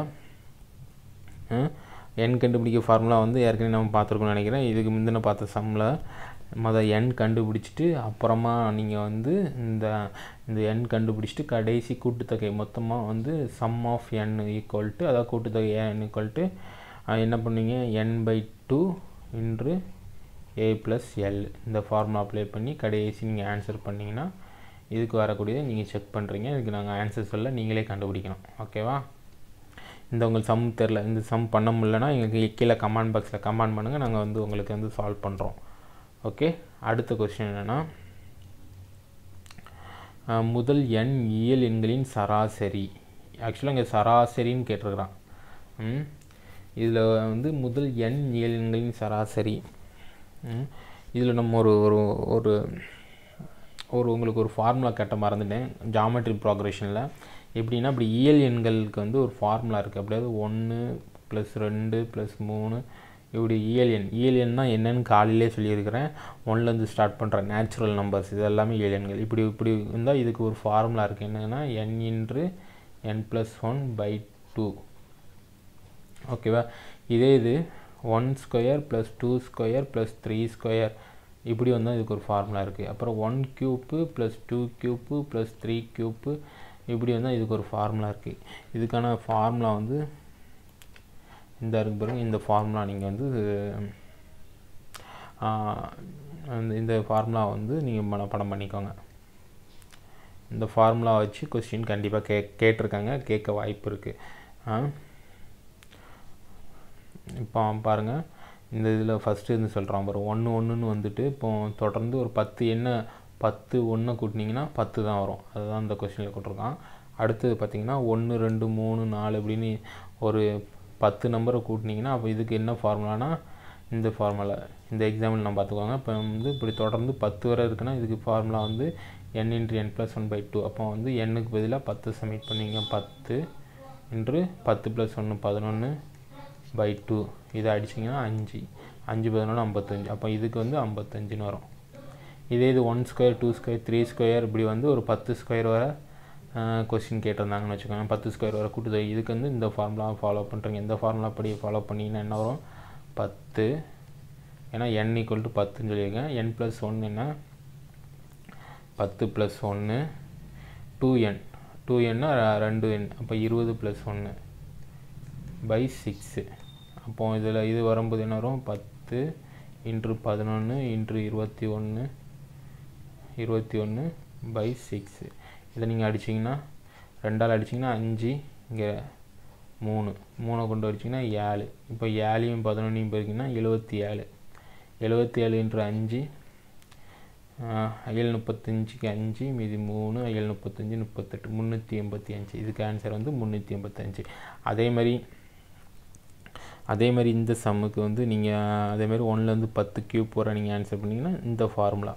Speaker 1: எண் கண்டுபிடிக்க ஃபார்முலா வந்து ஏற்கனவே நம்ம பார்த்துருக்கோம்னு நினைக்கிறேன் இதுக்கு முந்தின பார்த்த சம்மில் மொதல் எண் கண்டுபிடிச்சிட்டு அப்புறமா நீங்கள் வந்து இந்த இந்த எண் கண்டுபிடிச்சிட்டு கடைசி கூட்டுத்தொகை மொத்தமாக வந்து sum of N equal to அதாவது கூட்டுத்தொகை என் ஈக்குவல் டு என்ன பண்ணுவீங்க என் by two into A plus L இந்த ஃபார்முலா அப்ளை பண்ணி கடைசி நீங்கள் ஆன்சர் பண்ணிங்கன்னா இதுக்கு வரக்கூடியதை நீங்கள் செக் பண்ணுறீங்க இதுக்கு நாங்கள் ஆன்சர் சொல்ல நீங்களே கண்டுபிடிக்கணும் ஓகேவா இந்த உங்களுக்கு சம் தெரில இந்த சம் பண்ண முடியலன்னா எங்களுக்கு கீழே கமெண்ட் பாக்ஸில் கமெண்ட் பண்ணுங்கள் நாங்கள் வந்து உங்களுக்கு வந்து சால்வ் பண்ணுறோம் ஓகே அடுத்த கொஸ்டின் என்னென்னா முதல் எண் இயல் எண்களின் சராசரி ஆக்சுவலாக இங்கே சராசரின்னு கேட்டிருக்கிறான் இதில் வந்து முதல் எண் இயல் எண்களின் சராசரி இதில் நம்ம ஒரு ஒரு ஒரு ஒரு உங்களுக்கு ஒரு ஃபார்முலா கேட்ட மறந்துட்டேன் ஜாமெட்ரி ப்ராக்ரேஷனில் எப்படின்னா அப்படி இயல் எண்களுக்கு வந்து ஒரு ஃபார்முலா இருக்குது அப்படியாவது ஒன்று ப்ளஸ் ரெண்டு ப்ளஸ் மூணு இப்படி இயல் எண் இயல் எண்ணா என்னன்னு காலையிலே சொல்லியிருக்கிறேன் ஒன்லேருந்து ஸ்டார்ட் பண்ணுற நேச்சுரல் நம்பர்ஸ் இது எல்லாமே இயல் எண்கள் இப்படி இப்படி இருந்தால் இதுக்கு ஒரு ஃபார்முலா இருக்குது என்னென்னா N into N plus one by two ஓகேவா இதே இது one square plus two square plus three square இப்படி வந்தால் இதுக்கு ஒரு ஃபார்முலா இருக்குது அப்புறம் one cube plus two cube plus three cube இப்படி வந்தால் இதுக்கு ஒரு ஃபார்முலா இருக்குது இதுக்கான ஃபார்முலா வந்து இந்த இருக்கு பாருங்க இந்த ஃபார்முலா நீங்கள் வந்து அந்த இந்த ஃபார்முலா வந்து நீங்கள் மனப்படம் பண்ணிக்கோங்க இந்த ஃபார்முலா வச்சு கொஸ்டின் கண்டிப்பாக கே கேட்டிருக்காங்க கேட்க வாய்ப்பு இருக்குது இப்போ பாருங்கள் இந்த இதில் ஃபஸ்ட்டு இருந்து சொல்கிறான் பாரு ஒன்று ஒன்றுன்னு வந்துட்டு இப்போ தொடர்ந்து ஒரு பத்து என்ன பத்து ஒன்றை கூட்டினீங்கன்னா பத்து தான் வரும் அதுதான் இந்த கொஸ்டினில் கொடுத்துருக்கான் அடுத்தது பார்த்திங்கன்னா ஒன்று ரெண்டு மூணு நாலு அப்படின்னு ஒரு பத்து நம்பரை கூட்டினீங்கன்னா அப்போ இதுக்கு என்ன ஃபார்முலானா இந்த ஃபார்முலா இந்த எக்ஸாம்பிள் நான் பார்த்துக்கோங்க இப்போ வந்து இப்படி தொடர்ந்து பத்து வரை இருக்குன்னா இதுக்கு ஃபார்முலா வந்து N into N plus one by two அப்போ வந்து எண்ணுக்கு பதிலாக பத்து சப்மிட் பண்ணிங்க பத்து இன்று பத்து ப்ளஸ் ஒன்று பதினொன்று பை டூ இதை அடிச்சிங்கன்னா அஞ்சு அஞ்சு பதினொன்று ஐம்பத்தஞ்சு அப்போ இதுக்கு வந்து ஐம்பத்தஞ்சுன்னு வரும் இதே இது one square two square three square இப்படி வந்து ஒரு பத்து ஸ்கொயர் வர கொஸ்டின் கேட்டிருந்தாங்கன்னு வச்சுக்கோங்க பத்து ஸ்கொயர் வர கூட்டுத்தொகை இதுக்கு வந்து இந்த ஃபார்முலா ஃபாலோ பண்ணுறீங்க இந்த ஃபார்முலா படி ஃபாலோ பண்ணிங்கன்னா என்ன வரும் பத்து ஏன்னா என் ஈக்குவல் டு பத்துன்னு சொல்லியிருக்கேன் என் ப்ளஸ் ஒன்று என்ன பத்து ப்ளஸ் ஒன்று டூ என் டூ என்னா ரெண்டு எண் அப்போ இருபது ப்ளஸ் ஒன்று பை சிக்ஸு அப்போ இதில் இது வரும்போது என்ன வரும் பத்து இன்ட்ரு பதினொன்று இன்ட்ரு இருபத்தி ஒன்று இருபத்தி ஒன்று பை சிக்ஸு இதை நீங்கள் அடிச்சிங்கன்னா ரெண்டால் அடிச்சிங்கன்னா அஞ்சு இங்கே மூணு மூணை கொண்டு வச்சிங்கன்னா ஏழு இப்போ ஏழையும் பதினொன்றையும் போயிருக்கீங்கன்னா எழுபத்தி ஏழு எழுபத்தி ஏழு இன்ட்டு அஞ்சு ஏழு முப்பத்தஞ்சுக்கு அஞ்சு மீதி மூணு ஏழு முப்பத்தஞ்சு முப்பத்தெட்டு முந்நூற்றி எண்பத்தி அஞ்சு இதுக்கு ஆன்சர் வந்து முந்நூற்றி எண்பத்தஞ்சு அதே மாதிரி அதே மாதிரி இந்த சம்முக்கு வந்து நீங்கள் அதே மாதிரி ஒன்லேருந்து பத்து கியூப் போகிற நீங்கள் ஆன்சர் பண்ணிங்கன்னா இந்த ஃபார்முலா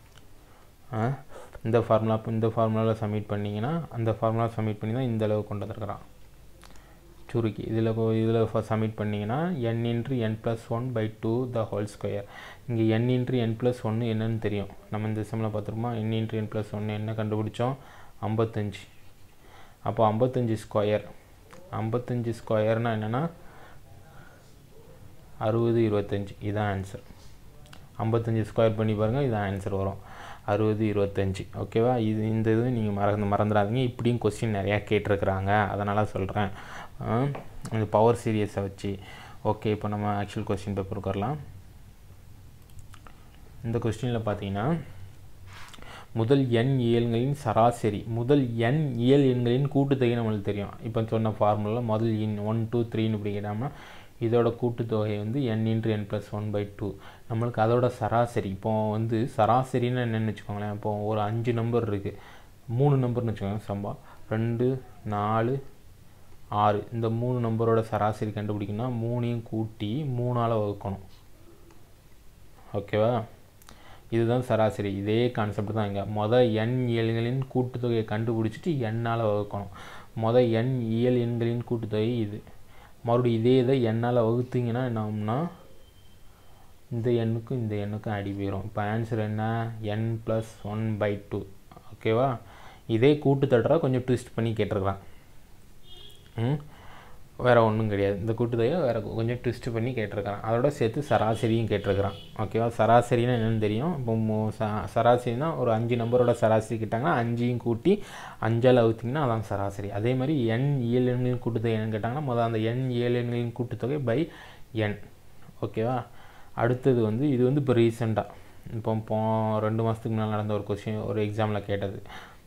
Speaker 1: இந்த ஃபார்முலா இந்த ஃபார்முலாவில் சப்மிட் பண்ணிங்கன்னா அந்த ஃபார்முலா சப்மிட் பண்ணி தான் இந்த அளவு கொண்டு வந்திருக்கிறான் சுருக்கி இதில் இதில் சப்மிட் பண்ணிங்கன்னா N into N plus one by two the whole square இங்கே என் இன்ட்ரு என் ப்ளஸ் ஒன்று என்னன்னு தெரியும் நம்ம இந்த செம்மில் பார்த்துருமா என் இன்ட்ரு என் ப்ளஸ் ஒன்று என்ன கண்டுபிடிச்சோம் ஐம்பத்தஞ்சு அப்போ ஐம்பத்தஞ்சு ஸ்கொயர் ஐம்பத்தஞ்சு ஸ்கொயர்னால் என்னென்னா அறுபது இருபத்தஞ்சி இதான் ஆன்சர் ஐம்பத்தஞ்சு ஸ்கொயர் பண்ணி பாருங்கள் இதான் ஆன்சர் வரும் அறுபது இருபத்தஞ்சி ஓகேவா இது இந்த இது நீங்கள் மறந்து மறந்துடாதீங்க இப்படியும் கொஸ்டின் நிறையா கேட்டிருக்கிறாங்க அதனால் சொல்கிறேன் இந்த பவர் சீரியஸை வச்சு ஓகே இப்போ நம்ம ஆக்சுவல் கொஸ்டின் பேப்பருக்கு வரலாம் இந்த கொஸ்டினில் பார்த்தீங்கன்னா முதல் எண் இயல்களின் சராசரி முதல் எண் இயல் எண்களின் கூட்டுத்தொகை நம்மளுக்கு தெரியும் இப்போ சொன்ன ஃபார்முலாவில் முதல் எண் ஒன் டூ த்ரீன்னு இப்படி கேட்டாமல் இதோட கூட்டுத்தொகை வந்து N into N plus one by two நம்மளுக்கு அதோட சராசரி இப்போ வந்து சராசரின்னு என்னென்னு வச்சுக்கோங்களேன் இப்போ ஒரு அஞ்சு நம்பர் இருக்குது மூணு நம்பர்னு வச்சுக்கோங்க சம்பா ரெண்டு நாலு ஆறு இந்த மூணு நம்பரோட சராசரி கண்டுபிடிக்கணும்னா மூணையும் கூட்டி மூணால் வகுக்கணும் ஓகேவா இதுதான் சராசரி இதே கான்செப்ட் தான் இங்கே மொதல் எண் இயல்களின் கூட்டுத்தொகையை கண்டுபிடிச்சிட்டு எண்ணால் வகுக்கணும் மொதல் எண் இயல் எண்களின் கூட்டுத்தொகை இது மறுபடியும் இதே இதை எண்ணால் வகுத்தீங்கன்னா என்ன ஆகும்னா இந்த எண்ணுக்கும் இந்த எண்ணுக்கும் அடி போயிடும் இப்போ ஆன்சர் என்ன N plus one by two ஓகேவா இதே கூட்டு தட்டுறா கொஞ்சம் ட்விஸ்ட் பண்ணி கேட்டிருக்கிறான் ம் வேறு ஒன்றும் கிடையாது இந்த கூட்டுத்தொகையை வேறு கொஞ்சம் ட்விஸ்ட் பண்ணி கேட்டிருக்கிறான் அதோட சேர்த்து சராசரியும் கேட்டிருக்கிறான் ஓகேவா சராசரினா என்னென்னு தெரியும் இப்போ ச சராசரினா ஒரு அஞ்சு நம்பரோட சராசரி கேட்டாங்கன்னா அஞ்சையும் கூட்டி அஞ்சால் அவுத்திங்கன்னா அதான் சராசரி அதே மாதிரி எண் இயல் எண்களின் கூட்டுத்தொகை என்னன்னு கேட்டாங்கன்னா முதல் அந்த எண் இயல் எண்களின் கூட்டுத்தொகை பை எண் ஓகேவா அடுத்தது வந்து இது வந்து இப்போ ரீசெண்டாக இப்போ இப்போ ரெண்டு மாதத்துக்கு முன்னால் நடந்த ஒரு கொஸ்டின் ஒரு எக்ஸாமில் கேட்டது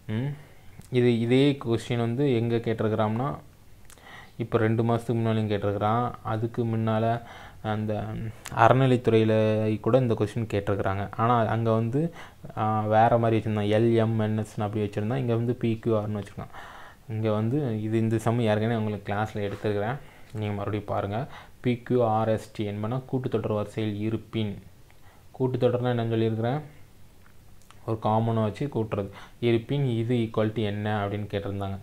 Speaker 1: இது இதே கொஸ்டின் வந்து எங்கே கேட்டிருக்கிறான்னா இப்போ ரெண்டு மாதத்துக்கு முன்னாலையும் கேட்டிருக்கிறான் அதுக்கு முன்னால் அந்த அறநிலைத்துறையில் கூட இந்த கொஸ்டின் கேட்டிருக்கிறாங்க ஆனால் அங்கே வந்து வேறு மாதிரி வச்சுருந்தான் எல்எம்என்எஸ்னு அப்படி வச்சுருந்தான் இங்கே வந்து பிக்யூஆர்னு வச்சுருக்கான் இங்கே வந்து இது இந்த சம் ஏற்கனவே உங்களுக்கு கிளாஸில் எடுத்துருக்கிறேன் நீங்கள் மறுபடியும் பாருங்கள் பிக்யூஆர்எஸ்டி என்பனா கூட்டுத்தொடர் வரிசையில் இருப்பின் கூட்டுத்தொடர்னால் என்னன்னு சொல்லியிருக்கிறேன் ஒரு காமனை வச்சு கூட்டுறது இருப்பின் இது ஈக்குவல்ட்டி என்ன அப்படின்னு கேட்டிருந்தாங்க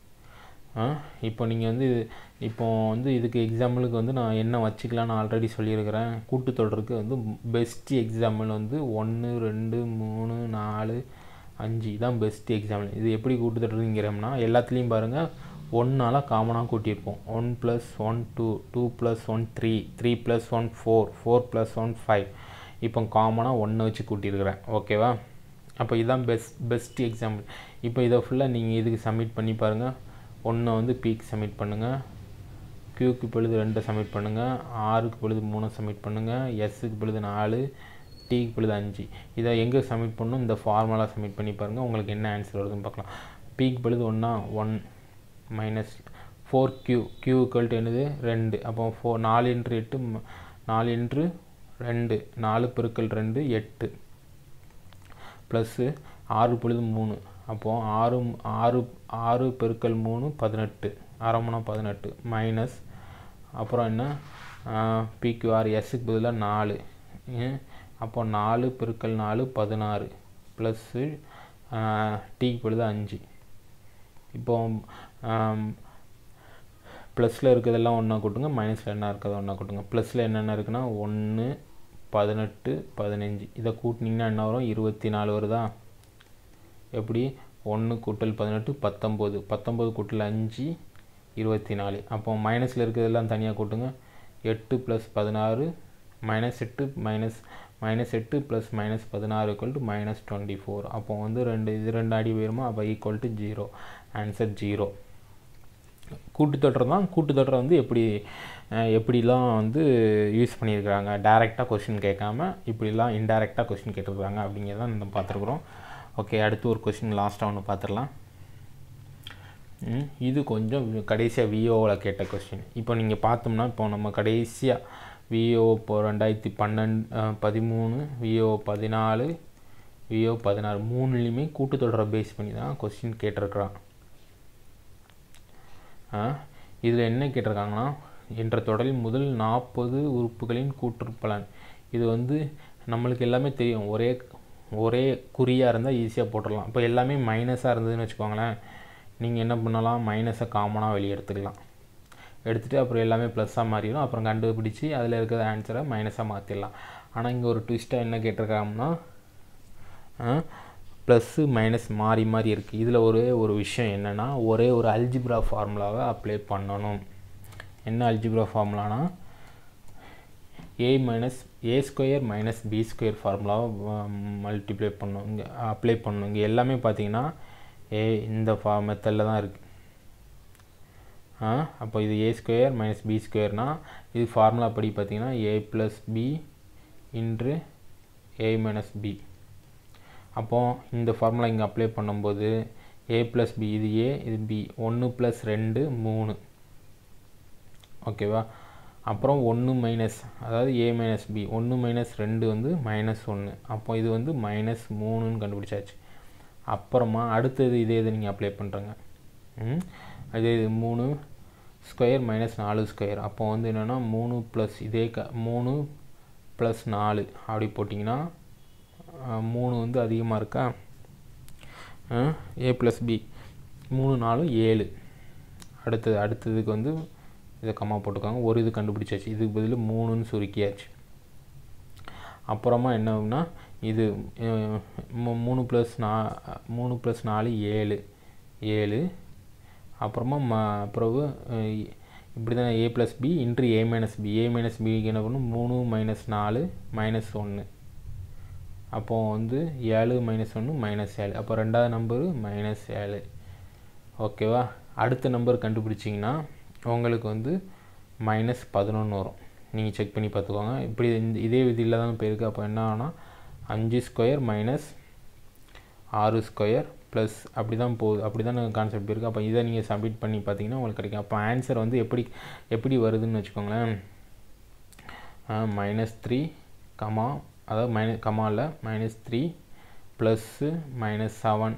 Speaker 1: இப்போ நீங்கள் வந்து இப்போ வந்து இதுக்கு எக்ஸாம்பிளுக்கு வந்து நான் என்ன வச்சுக்கலான்னு ஆல்ரெடி சொல்லியிருக்கிறேன் கூட்டுத்தொடருக்கு வந்து பெஸ்ட்டு எக்ஸாம்பிள் வந்து ஒன்று ரெண்டு மூணு நாலு அஞ்சு தான் பெஸ்ட்டு எக்ஸாம்பிள் இது எப்படி கூட்டுத்தொடருங்கிறோம்னா எல்லாத்துலேயும் பாருங்கள் ஒன்றால் காமனாக கூட்டியிருப்போம் one plus one two two plus one three three plus one four four plus one five இப்போ காமனாக ஒன்றை வச்சு கூட்டியிருக்கிறேன் ஓகேவா அப்போ இதுதான் பெஸ்ட் பெஸ்ட் எக்ஸாம்பிள் இப்போ இதை ஃபுல்லாக நீங்கள் இதுக்கு சப்மிட் பண்ணி பாருங்கள் ஒன்றை வந்து பிக்கு சப்மிட் பண்ணுங்கள் க்யூக்கு பொழுது ரெண்டை சப்மிட் பண்ணுங்கள் ஆறுக்கு பொழுது மூணை சப்மிட் பண்ணுங்கள் எஸ்ஸுக்கு பொழுது நாலு டிக்கு பொழுது அஞ்சு இதை எங்கே சப்மிட் பண்ணணும் இந்த ஃபார்முலா சப்மிட் பண்ணி பாருங்கள் உங்களுக்கு என்ன ஆன்சர் வருதுன்னு பார்க்கலாம் பிக்கு பொழுது ஒன்றா one minus four Q Q equal to என்னது ரெண்டு அப்போ ஃபோ நாலு இன்ட்ரு எட்டு நாலு இன்ட்ரு ரெண்டு நாலு பெருக்கல் ரெண்டு எட்டு ப்ளஸ்ஸு ஆறு பொழுது மூணு அப்போது ஆறு ஆறு ஆறு பெருக்கல் மூணு பதினெட்டு அரை மூணு பதினெட்டு மைனஸ் அப்புறம் என்ன பிக்யூஆர் எஸ்ஸுக்கு பதிலாக நாலு அப்போ நாலு பெருக்கல் நாலு பதினாறு ப்ளஸ்ஸு டீக்கு பொழுது அஞ்சு இப்போ ப்ளஸில் இருக்கிறதெல்லாம் ஒன்றா கூட்டுங்க மைனஸில் என்ன இருக்கிறத ஒன்றா கூட்டுங்க ப்ளஸில் என்னென்ன இருக்குன்னா ஒன்று பதினெட்டு பதினஞ்சு இதை கூட்டினீங்கன்னா என்ன வரும் இருபத்தி நாலு வருதா எப்படி ஒன்று கூட்டல் பதினெட்டு பத்தொம்போது பத்தொம்போது கூட்டல் அஞ்சு இருபத்தி நாலு அப்போ மைனஸில் இருக்கிறதெல்லாம் தனியாக கூட்டுங்க எட்டு ப்ளஸ் பதினாறு மைனஸ் எட்டு மைனஸ் மைனஸ் எட்டு ப்ளஸ் மைனஸ் பதினாறு equal to minus twenty four அப்போ வந்து ரெண்டு இது ரெண்டு அடி போயிருமா அப்போ equal to zero answer zero கூட்டுத்தொடர் தான் கூட்டுத்தொடரை வந்து எப்படி எப்படிலாம் வந்து யூஸ் பண்ணியிருக்கிறாங்க டைரெக்டாக கொஷின் கேட்காம இப்படிலாம் இன்டைரக்டாக கொஷின் கேட்டிருக்காங்க அப்படிங்கிறத நம்ம பார்த்துருக்குறோம் ஓகே அடுத்து ஒரு கொஷின் லாஸ்ட்டாக ஒன்று பார்த்துடலாம் ம், இது கொஞ்சம் கடைசியாக விஓவில் கேட்ட கொஸ்டின் இப்போ நீங்கள் பார்த்தோம்னா இப்போ நம்ம கடைசியாக விஓ இப்போ ரெண்டாயிரத்தி பன்னெண்டு பதிமூணு விஓ பதினாலு விஓ பதினாறு மூணுலேயுமே கூட்டுத்தொடரை பேஸ் பண்ணி தான் கொஸ்டின் கேட்டிருக்கிறான் இதில் என்ன கேட்டிருக்காங்கன்னா என்ற தொடரில் முதல் நாற்பது உறுப்புகளின் கூட்டுப்பலன் இது வந்து நம்மளுக்கு எல்லாமே தெரியும் ஒரே ஒரே குறியாக இருந்தால் ஈஸியாக போட்டுடலாம் இப்போ எல்லாமே மைனஸாக இருந்ததுன்னு வச்சுக்கோங்களேன் நீங்கள் என்ன பண்ணலாம் மைனஸை காமனாக வெளியே எடுத்துக்கலாம் எடுத்துகிட்டு அப்புறம் எல்லாமே ப்ளஸ்ஸாக மாறிடும் அப்புறம் கண்டுபிடிச்சி அதில் இருக்கிற ஆன்சரை மைனஸாக மாற்றிடலாம் ஆனால் இங்கே ஒரு ட்விஸ்ட்டாக என்ன கேட்டிருக்காங்கன்னா ப்ளஸ்ஸு மைனஸ் மாறி மாறி இருக்குது இதில் ஒரே ஒரு விஷயம் என்னென்னா ஒரே ஒரு அல்ஜிப்ரா ஃபார்முலாவை அப்ளை பண்ணணும் என்ன அல்ஜிப்ரா ஃபார்முலானா A minus A square minus B square ஃபார்முலாவை மல்டிப்ளை பண்ணணும் இங்கே அப்ளை பண்ணணும் இங்கே எல்லாமே பார்த்தீங்கன்னா ஏ இந்த ஃபா மெத்தடில் தான் இருக்குது ஆ அப்போ இது ஏ ஸ்கொயர் மைனஸ் பி ஸ்கொயர்னால் இது ஃபார்முலா படி பார்த்தீங்கன்னா A plus B into A minus B அப்போது இந்த ஃபார்முலா இங்கே அப்ளை பண்ணும்போது ஏ ப்ளஸ் பி இது ஏ இது பி ஒன்று ப்ளஸ் ரெண்டு மூணு ஓகேவா அப்புறம் ஒன்று மைனஸ் அதாவது ஏ மைனஸ் பி ஒன்று மைனஸ் ரெண்டு வந்து மைனஸ் ஒன்று அப்போ இது வந்து மைனஸ் மூணுன்னு கண்டுபிடிச்சாச்சு அப்புறமா அடுத்தது இதே இது நீங்கள் அப்ளை பண்ணுறங்க ம் அதே இது மூணு ஸ்கொயர் மைனஸ் நாலு ஸ்கொயர் அப்போ வந்து என்னென்னா மூணு ப்ளஸ் இதே க மூணு ப்ளஸ் நாலு அப்படி போட்டிங்கன்னா மூணு வந்து அதிகமாக இருக்கா ஏ ப்ளஸ் பி மூணு நாலும் ஏழு அடுத்தது அடுத்ததுக்கு வந்து இதை கம்மா போட்டுக்காங்க ஒரு இது கண்டுபிடிச்சாச்சு இதுக்கு பதில் மூணுன்னு சுருக்கியாச்சு அப்புறமா என்ன ஆகும்னா இது மூணு ப்ளஸ் நா மூணு ப்ளஸ் நாலு ஏழு ஏழு அப்புறமா ம பிறகு இப்படி தான் A plus B into A minus B A minus பிக்கு என்ன பண்ணும் மூணு மைனஸ் நாலு மைனஸ் ஒன்று அப்போது வந்து ஏழு மைனஸ் ஒன்று மைனஸ் ஏழு அப்போ ரெண்டாவது நம்பரு மைனஸ் ஏழு ஓகேவா அடுத்த நம்பர் கண்டுபிடிச்சிங்கன்னா உங்களுக்கு வந்து மைனஸ் பதினொன்று வரும் நீங்கள் செக் பண்ணி பார்த்துக்கோங்க இப்படி இந்த இதே விதியில் தான் போயிருக்கு அப்போ என்ன ஆகுனா அஞ்சு ஸ்கொயர் மைனஸ் ஆறு ஸ்கொயர் ப்ளஸ் அப்படி தான் போகுது அப்படி தான் கான்செப்ட் இருக்குது அப்போ இதை நீங்கள் சப்மிட் பண்ணி பார்த்தீங்கன்னா உங்களுக்கு கிடைக்கும் அப்போ ஆன்சர் வந்து எப்படி எப்படி வருதுன்னு வச்சுக்கோங்களேன் மைனஸ் த்ரீ கமா அதாவது மைனஸ் கமாவில் minus three plus minus seven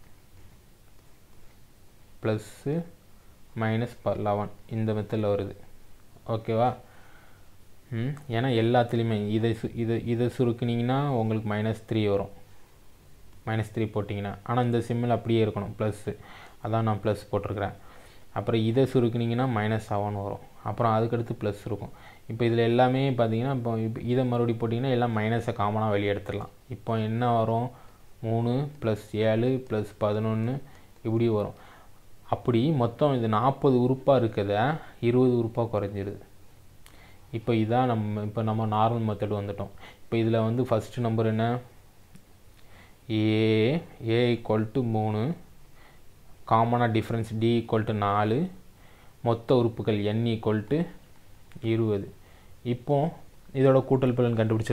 Speaker 1: plus minus ப லெவன் இந்த மெத்தடில் வருது ஓகேவா ம் ஏன்னா எல்லாத்துலேயுமே இதை சு இதை இதை சுருக்குனிங்கன்னா உங்களுக்கு மைனஸ் த்ரீ வரும் மைனஸ் த்ரீ போட்டிங்கன்னா ஆனால் இந்த சிம்மில் அப்படியே இருக்கணும் ப்ளஸ்ஸு அதான் நான் ப்ளஸ் போட்டிருக்கிறேன் அப்புறம் இதை சுருக்குனிங்கன்னா மைனஸ் செவன் வரும் அப்புறம் அதுக்கடுத்து ப்ளஸ் இருக்கும் இப்போ இதில் எல்லாமே பார்த்தீங்கன்னா இப்போ இப்போ இதை மறுபடியும் போட்டிங்கன்னா எல்லாம் மைனஸை காமனாக வெளியே எடுத்துடலாம் இப்போ என்ன வரும் மூணு ப்ளஸ் ஏழு ப்ளஸ் பதினொன்று இப்படி வரும் அப்படி மொத்தம் இது நாற்பது உறுப்பாக இருக்கிறத இருபது உறுப்பாக குறைஞ்சிருது இப்போ இதான் நம்ம இப்போ நம்ம நார்மல் மெத்தட் வந்துட்டோம் இப்போ இதில் வந்து ஃபஸ்ட்டு நம்பர் என்ன ஏ ஏ ஈக்குவல் டு மூணு காமனாக டிஃப்ரென்ஸ் டி ஈக்குவல் டு நாலு மொத்த உறுப்புகள் என் ஈக்குவல் டு இருபது இப்போ இதோட கூட்டல் பலன் கண்டுபிடிச்சி